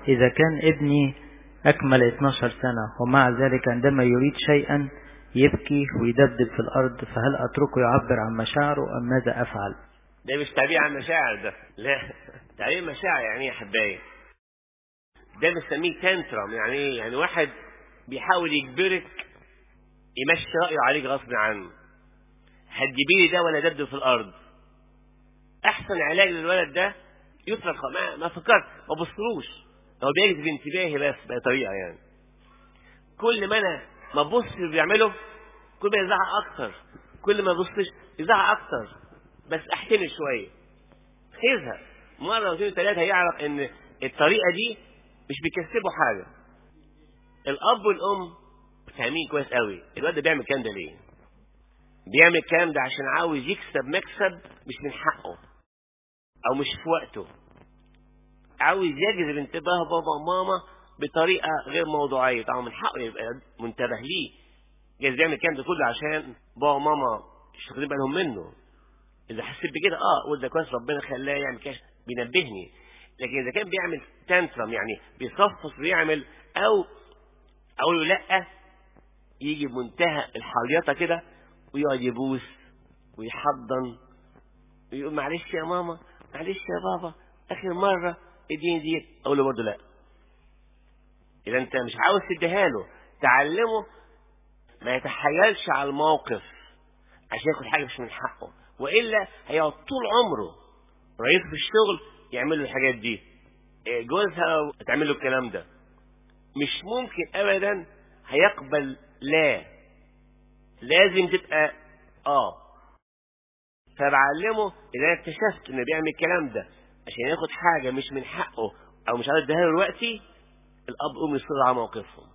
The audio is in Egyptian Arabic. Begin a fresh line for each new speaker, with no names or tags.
إذا كان ابني أكمل 12 سنة ومع ذلك عندما يريد شيئا يبكي ويدبدب في الأرض فهل أتركه يعبر عن مشاعره أم ماذا أفعل
ده مش تعبير عن مشاعر ده لا تعبير مشاعر يعني ايه يا حبايب ده بنسميه تنترم يعني ايه يعني واحد بيحاول يجبرك يمشي رأيه عليك غصب عنه هتجيبي لي ده ولا دبدب في الأرض أحسن علاج للولد ده يترك ما, ما فكرت ما بصلوش هو بيجذب انتباهي بس بطريقة يعني كل ما أنا ما ابص اللي بيعمله كل ما يزعق أكتر كل ما ابصش يزعق أكتر بس احتمل شوية هيزهق مرة واثنين وثلاثة هيعرف ان الطريقة دي مش بيكسبوا حاجة الأب والأم فاهمين كويس قوي الواد ده بيعمل الكلام ده ليه بيعمل الكلام ده عشان عاوز يكسب مكسب مش من حقه أو مش في وقته عاوز يجذب انتباه بابا وماما بطريقة غير موضوعية طبعا من حقه يبقى منتبه ليه جايز بيعمل الكلام ده كله عشان بابا وماما مش واخدين بالهم منه اذا حسيت بكده اه قول ده كويس ربنا خلاه يعمل كده بينبهني لكن اذا كان بيعمل تانترم يعني بيصفص ويعمل او اقول له لا يجي بمنتهى الحريطه كده ويقعد يبوس ويحضن ويقول معلش يا ماما معلش يا بابا اخر مره اديني دي اقول له برضه لا اذا انت مش عاوز تديها له تعلمه ما يتحايلش على الموقف عشان ياخد حاجه مش من حقه والا هيقعد طول عمره رئيس في الشغل يعمل له الحاجات دي جوزها تعمل له الكلام ده مش ممكن ابدا هيقبل لا لازم تبقى اه فبعلمه اذا انا اكتشفت انه بيعمل الكلام ده عشان ياخد حاجه مش من حقه او مش عايز اديها له دلوقتي الاب ام يصر على موقفهم